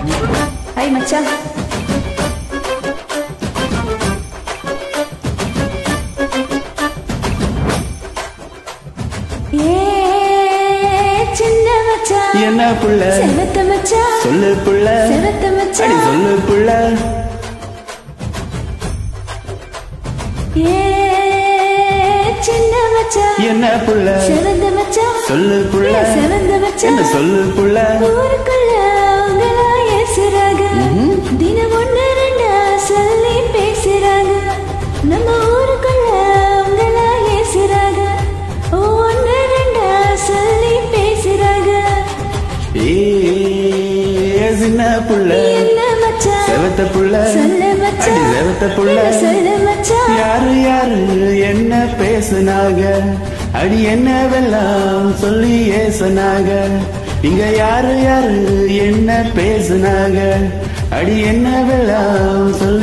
hi மச்சான் ஏ சின்ன மச்சான் என்ன புள்ள செவத்த மச்சான் சொல்லு புள்ள செவத்த அடி மச்சான் சொல்லு புள்ள ஏ சின்ன மச்சான் என்ன புள்ள செவந்த மச்சான் சொல்லு புள்ள ஏ, செவந்த மச்சான் என்ன சொல்லு புள்ள ஊருக்குள்ள அவங்களா ஏசுறாங்க தினம் ஒண்ணு ரெண்டா சொல்லி பேசுறாங்க நம்ம ஊருக்குள்ள அவங்களா ஏசுறாங்க ஒண்ணு ரெண்டா சொல்லி பேசுறாங்க ஏ சின்ன புள்ள என்ன மச்சான் செவத்த புள்ள சொல்லு மச்சான் அடி செவத்த புள்ள என்ன சொல்லு மச்சான் யாரு யாரு என்ன பேசுனாங்க அடி என்னவெல்லாம் சொல்லி ஏசுனாங்க இங்க யாரு யாரு என்ன பேசுனாங்க அடி என்னவெல்லாம் சொல்லி